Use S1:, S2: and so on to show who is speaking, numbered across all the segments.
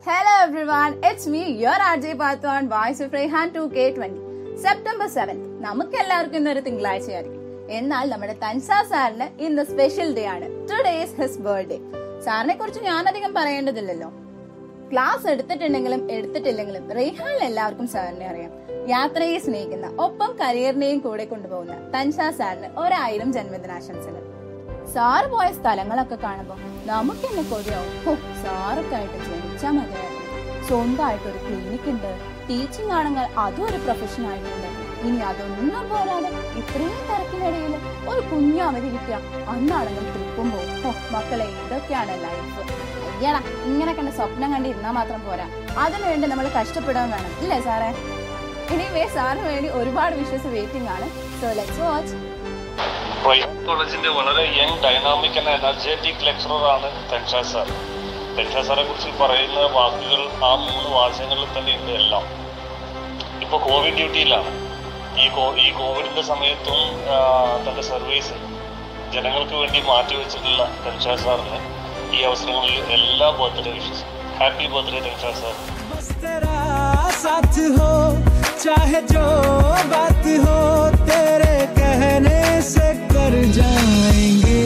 S1: Hello everyone, it's me, your RJ Pathu on Voice of Rehan 2K20. September seventh നമുക്ക് എല്ലാവർക്കും ഇന്നൊരു തിങ്കളാഴ്ചയായിരിക്കും എന്നാൽ നമ്മുടെ തൻസ സാറിന് ഇന്ന് സ്പെഷ്യൽ ഡേ ആണ് ടുഡേ ഈസ് ഹിസ് ബർത്ത്ഡേ സാറിനെ കുറിച്ച് ഞാനധികം പറയേണ്ടതില്ലല്ലോ ക്ലാസ് എടുത്തിട്ടുണ്ടെങ്കിലും എടുത്തിട്ടില്ലെങ്കിലും റെയ്ഹാൻ എല്ലാവർക്കും സാറിനെ അറിയാം യാത്രയെ സ്നേഹിക്കുന്ന ഒപ്പം കരിയറിനെയും കൂടെ കൊണ്ടുപോകുന്ന തൻഷ സാറിന് ഒരായിരം ജന്മദിനാശംസകൾ സാറ് പോയ സ്ഥലങ്ങളൊക്കെ കാണുമ്പോൾ നമുക്ക് എന്നെ കൊതിയാവും ഹോ സാറൊക്കെ ആയിട്ട് ജനിച്ചാൽ മതിയായിരുന്നു സ്വന്തമായിട്ട് ഒരു ക്ലിനിക് ഉണ്ട് ടീച്ചിങ് ആണെങ്കിൽ അതും ഒരു പ്രൊഫഷൻ ആയിട്ടുണ്ട് ഇനി അതൊന്നും പോരാതെ ഇത്രയും തിരക്കിനിടയിൽ ഒരു കുഞ്ഞു അവധി കിട്ടിയ അന്നാണെങ്കിൽ ട്രിപ്പും പോകും ഹോ മക്കളെ ഇതൊക്കെയാണ് ലൈഫ് അയ്യടാ ഇങ്ങനെ കണ്ട് സ്വപ്നം കണ്ടിരുന്നാൽ മാത്രം പോരാ അതിനുവേണ്ടി നമ്മൾ കഷ്ടപ്പെടാൻ വേണം ഇല്ലേ സാറേ എനിവേ സാറിന് വേണ്ടി ഒരുപാട് വിഷസ് വെയിറ്റിംഗ് ആണ് സോ ലെറ്റ്സ് വാച്ച്
S2: റോയൽ കോളേജിന്റെ വളരെ young dynamic and energetic lecturer ആണ് തെൻഷാ സാർ തെൻഷാ സാറെ കുറിച്ച് പറയുന്ന വാക്കുകൾ ആ മൂന്ന് വാചകങ്ങളിൽ തന്നെ ഉണ്ട് എല്ലാം ഇപ്പോൾ കോവിഡ് ഡ്യൂട്ടിയിലാണ് ഈ കോ ഈ കോവിഡിന്റെ സമയത്തും ആ, തന്റെ സർവീസ് ജനങ്ങൾക്ക് വേണ്ടി മാറ്റിവെച്ചിട്ടുള്ള തെൻഷാ സാറിന് ഈ അവസരങ്ങളിൽ എല്ലാ birthday wishes happy birthday Tensha sir
S3: बस तेरा साथ हो चाहे जो बात हो तेरे कहने से कर जाएंगे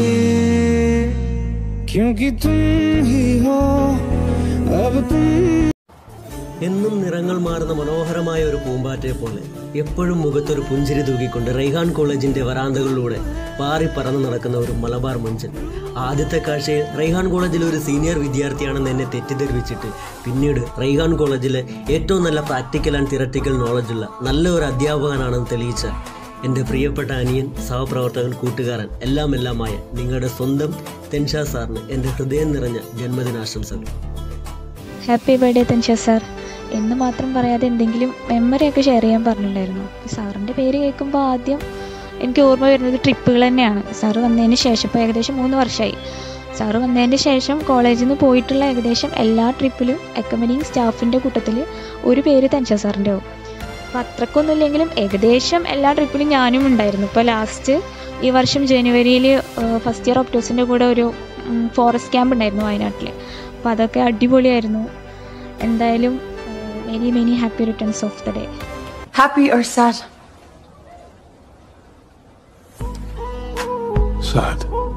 S3: क्योंकि तुम ही हो अब तुम
S4: എന്നും നിറങ്ങൾ മാറുന്ന മനോഹരമായ ഒരു പൂമ്പാറ്റയെ പോലെ എപ്പോഴും മുഖത്തൊരു പുഞ്ചിരി തൂക്കിക്കൊണ്ട് റൈഹാൻ കോളേജിന്റെ വരാന്തകളിലൂടെ പാറി പറന്നു നടക്കുന്ന ഒരു മലബാർ മഞ്ചൻ ആദ്യത്തെ കാഴ്ചയിൽ റൈഹാൻ കോളേജിലെ ഒരു സീനിയർ വിദ്യാർത്ഥിയാണെന്ന് എന്നെ തെറ്റിദ്ധരിപ്പിച്ചിട്ട് പിന്നീട് റൈഹാൻ കോളേജിലെ ഏറ്റവും നല്ല പ്രാക്ടിക്കൽ ആൻഡ് തിയററ്റിക്കൽ നോളജുള്ള നല്ല ഒരു അധ്യാപകനാണെന്ന് തെളിയിച്ച എൻ്റെ പ്രിയപ്പെട്ട അനിയൻ സഹപ്രവർത്തകൻ കൂട്ടുകാരൻ എല്ലാം എല്ലാമായ നിങ്ങളുടെ സ്വന്തം തെൻഷാ സാറിന് എൻ്റെ ഹൃദയം നിറഞ്ഞ ജന്മദിനാശംസകൾ
S5: ഹാപ്പി ബർത്ത്ഡേ തൻഷ സാർ എന്ന് മാത്രം പറയാതെ എന്തെങ്കിലും മെമ്മറി ഒക്കെ ഷെയർ ചെയ്യാൻ പറഞ്ഞിട്ടുണ്ടായിരുന്നു സാറിൻ്റെ പേര് കേൾക്കുമ്പോൾ ആദ്യം എനിക്ക് ഓർമ്മ വരുന്നത് ട്രിപ്പുകൾ തന്നെയാണ് സാറ് വന്നതിന് ശേഷം ഇപ്പോൾ ഏകദേശം മൂന്ന് വർഷമായി സാറ് വന്നതിന് ശേഷം കോളേജിൽ നിന്ന് പോയിട്ടുള്ള ഏകദേശം എല്ലാ ട്രിപ്പിലും അക്കമ്പനിങ് സ്റ്റാഫിൻ്റെ കൂട്ടത്തിൽ ഒരു പേര് തൻഷ സാറിൻ്റെ ആവും അപ്പോൾ അത്രക്കൊന്നും ഇല്ലെങ്കിലും ഏകദേശം എല്ലാ ട്രിപ്പിലും ഞാനും ഉണ്ടായിരുന്നു ഇപ്പോൾ ലാസ്റ്റ് ഈ വർഷം ജനുവരിയിൽ ഫസ്റ്റ് ഇയർ ഒപ്റ്റോസിൻ്റെ കൂടെ ഒരു ഫോറസ്റ്റ് ക്യാമ്പ് ഉണ്ടായിരുന്നു വയനാട്ടിൽ അപ്പോൾ അതൊക്കെ അടിപൊളിയായിരുന്നു എന്തായാലും many many happy returns of the day
S6: Happy or sad?
S7: Sad.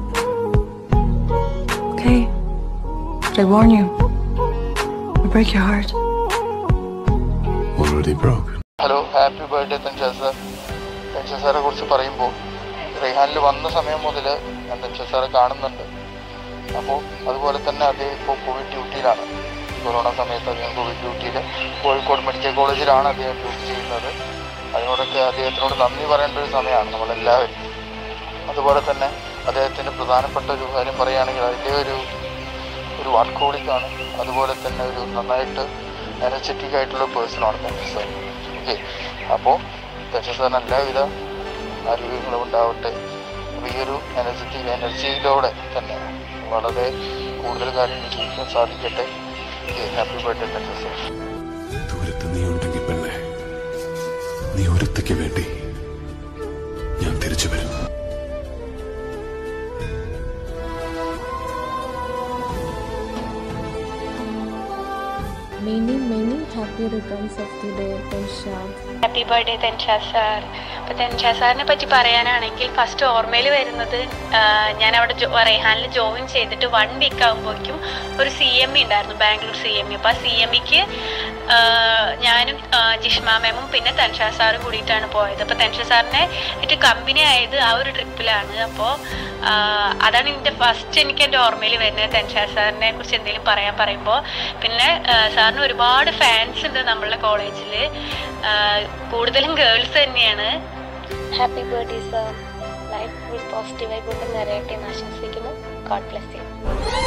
S6: Okay. But I warn you, I'll break your heart.
S7: Already broken.
S8: Hello happy birthday Tensha sir Tensha സാറെ കുറിച്ച് പറയുമ്പോൾ റെഹാനിൽ വന്ന സമയം മുതൽ ഞാൻ തെൻഷാ സാറെ കാണുന്നുണ്ട് അപ്പോൾ അതുപോലെ തന്നെ അദ്ദേഹം ഇപ്പോൾ കോവിഡ് ഡ്യൂട്ടിയിലാണ് കൊറോണ സമയത്ത് അദ്ദേഹം കോവിഡ് ഡ്യൂട്ടിയിൽ കോഴിക്കോട് മെഡിക്കൽ കോളേജിലാണ് അദ്ദേഹം ഡ്യൂട്ടി ചെയ്യുന്നത് അതിനോടൊക്കെ അദ്ദേഹത്തിനോട് നന്ദി പറയേണ്ട ഒരു സമയമാണ് നമ്മളെല്ലാവരും അതുപോലെ തന്നെ അദ്ദേഹത്തിൻ്റെ പ്രധാനപ്പെട്ട ഒരു കാര്യം പറയുകയാണെങ്കിൽ അതിൻ്റെ ഒരു ഒരു വാൾക്കോളിക്കാണ് അതുപോലെ തന്നെ ഒരു നന്നായിട്ട് എനർജറ്റിക് ആയിട്ടുള്ള പേഴ്സണാണ് തെൻഷ സാർ ഓക്കെ അപ്പോൾ തെൻഷ സാറിന് എല്ലാവിധ ആരോഗ്യങ്ങളും ഉണ്ടാവട്ടെ അപ്പോൾ ഈ ഒരു എനർജറ്റിക് എനർജിയിലൂടെ തന്നെ വളരെ കൂടുതൽ കാര്യങ്ങൾ ജീവിക്കാൻ സാധിക്കട്ടെ ഹാപ്പി ബർത്ത്ഡേ തെൻഷ സാർ
S7: ദൂരത്ത് നീ ഉണ്ടെങ്കിൽ പെണ്ണെ നീ ഒരുത്തയ്ക്ക് വേണ്ടി ഞാൻ തിരിച്ചു വരും
S9: Many, many happy returns of the day, Tensha.
S10: Happy birthday Tensha sir അപ്പോൾ തെൻഷാ സാറിനെ പറ്റി പറയാനാണെങ്കിൽ ഫസ്റ്റ് ഓർമ്മയിൽ വരുന്നത് ആ, ഞാൻ അവിടെ ജോ റെഹാനിൽ ജോയിൻ ചെയ്തിട്ട് വൺ വീക്ക് ആകുമ്പോഴേക്കും ഒരു സി എം ഇ ഉണ്ടായിരുന്നു ബാംഗ്ലൂർ സി എം ഇ അപ്പോൾ ആ സി എം ഇക്ക് ഞാനും ആ, ജിഷ്മ മാമും പിന്നെ തെൻഷാ സാറും കൂടിയിട്ടാണ് പോയത് അപ്പോൾ തെൻഷാ സാറിനെ എനിക്ക് കമ്പനി ആയത് ആ ഒരു ട്രിപ്പിലാണ് അപ്പോൾ അതാണ് എൻ്റെ ഫസ്റ്റ് എനിക്ക് എൻ്റെ ഓർമ്മയിൽ വരുന്നത് തെൻഷാ സാറിനെ കുറിച്ച് എന്തെങ്കിലും പറയാൻ പറയുമ്പോൾ പിന്നെ ആ, സാറിന് ഒരുപാട് ഫാൻസ് ഉണ്ട് നമ്മളുടെ കോളേജിൽ കൂടുതലും ഗേൾസ് തന്നെയാണ്
S9: happy birthday sir life full പോസിറ്റീവായി കൊണ്ട് നിറയട്ടെ എന്ന് ആശംസിക്കുന്നു ഗോഡ് ബ്ലെസ് യു